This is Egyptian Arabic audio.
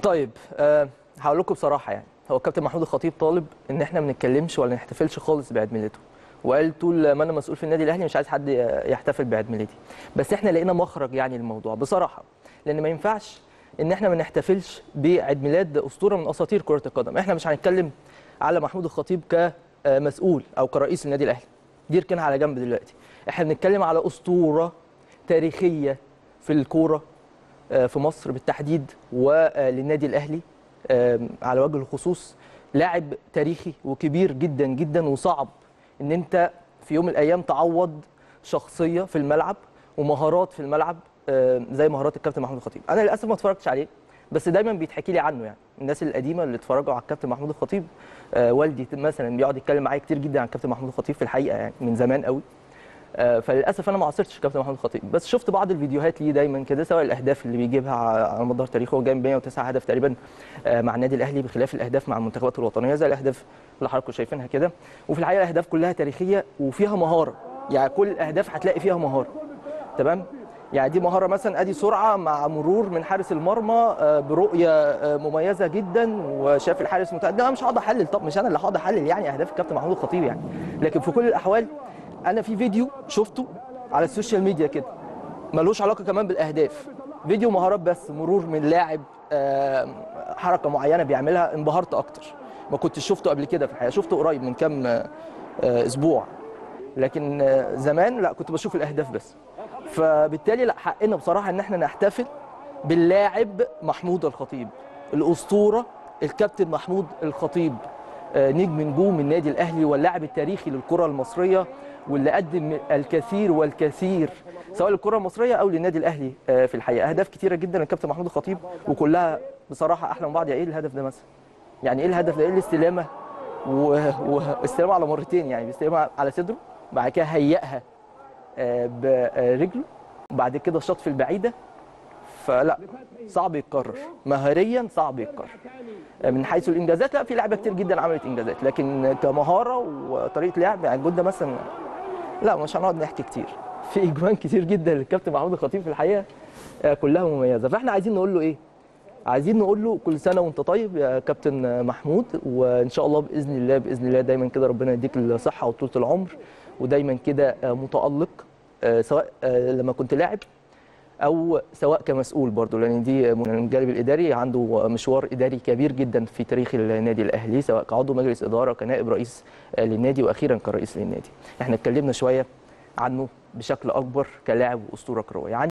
طيب أه هقول لكم بصراحه يعني هو الكابتن محمود الخطيب طالب ان احنا ما نتكلمش ولا نحتفلش خالص بعيد ميلاده وقال طول ما انا مسؤول في النادي الاهلي مش عايز حد يحتفل بعيد ميلادي بس احنا لقينا مخرج يعني الموضوع بصراحه لان ما ينفعش ان احنا ما نحتفلش بعيد ميلاد اسطوره من اساطير كره القدم احنا مش هنتكلم على محمود الخطيب كمسؤول او كرئيس النادي الاهلي دي ركنها على جنب دلوقتي احنا بنتكلم على اسطوره تاريخيه في الكوره في مصر بالتحديد وللنادي الاهلي على وجه الخصوص لاعب تاريخي وكبير جدا جدا وصعب ان انت في يوم من الايام تعوض شخصيه في الملعب ومهارات في الملعب زي مهارات الكابتن محمود الخطيب انا للاسف ما اتفرجتش عليه بس دايما بيتحكي لي عنه يعني الناس القديمه اللي اتفرجوا على الكابتن محمود الخطيب والدي مثلا بيقعد يتكلم معايا كتير جدا عن الكابتن محمود الخطيب في الحقيقه يعني من زمان قوي فللاسف انا ما عاصرتش الكابتن محمود الخطيب بس شفت بعض الفيديوهات ليه دايما كده سواء الاهداف اللي بيجيبها على مدار تاريخه هو جايب 109 هدف تقريبا مع النادي الاهلي بخلاف الاهداف مع المنتخبات الوطنيه زي الاهداف اللي حضراتكم شايفينها كده وفي الحقيقه الاهداف كلها تاريخيه وفيها مهاره يعني كل الاهداف هتلاقي فيها مهاره تمام يعني دي مهاره مثلا ادي سرعه مع مرور من حارس المرمى برؤيه مميزه جدا وشاف الحارس متقدم انا مش هقعد احلل طب مش انا اللي هقعد احلل يعني اهداف الكابتن محمود الخطيب يعني لكن في كل الاحوال انا في فيديو شفته على السوشيال ميديا كده ملوش علاقه كمان بالاهداف فيديو مهارات بس مرور من لاعب حركه معينه بيعملها انبهرت اكتر ما كنتش شفته قبل كده في الحقيقه شفته قريب من كام اسبوع لكن زمان لا كنت بشوف الاهداف بس فبالتالي لا حقنا بصراحه ان احنا نحتفل باللاعب محمود الخطيب الاسطوره الكابتن محمود الخطيب نجم نجوم النادي الاهلي واللاعب التاريخي للكره المصريه واللي قدم الكثير والكثير سواء للكره المصريه او للنادي الاهلي في الحقيقه اهداف كثيره جدا للكابتن محمود الخطيب وكلها بصراحه احلى من بعض يعني ايه الهدف ده مثلا يعني ايه الهدف ده ايه الاستلامه واستلامه على مرتين يعني بيستلمها على صدره بعد كده هيئها برجله وبعد كده شاط في البعيده فلا صعب يتكرر مهاريا صعب يتكرر من حيث الانجازات لا في لعبه كتير جدا عملت انجازات لكن كمهاره وطريقه لعب يعني الجول ده مثلا لا مش هنقعد نحكي كتير في اجوان كتير جدا للكابتن محمود الخطيب في الحقيقه كلها مميزه فاحنا عايزين نقول له ايه عايزين نقول له كل سنه وانت طيب يا كابتن محمود وان شاء الله باذن الله باذن الله دايما كده ربنا يديك الصحه وطولة العمر ودايما كده متالق سواء لما كنت لاعب او سواء كمسؤول برضه لان دي من الجانب الاداري عنده مشوار اداري كبير جدا في تاريخ النادي الاهلي سواء كعضو مجلس اداره كنائب رئيس للنادي واخيرا كرئيس للنادي احنا اتكلمنا شويه عنه بشكل اكبر كلاعب واسطوره كرويه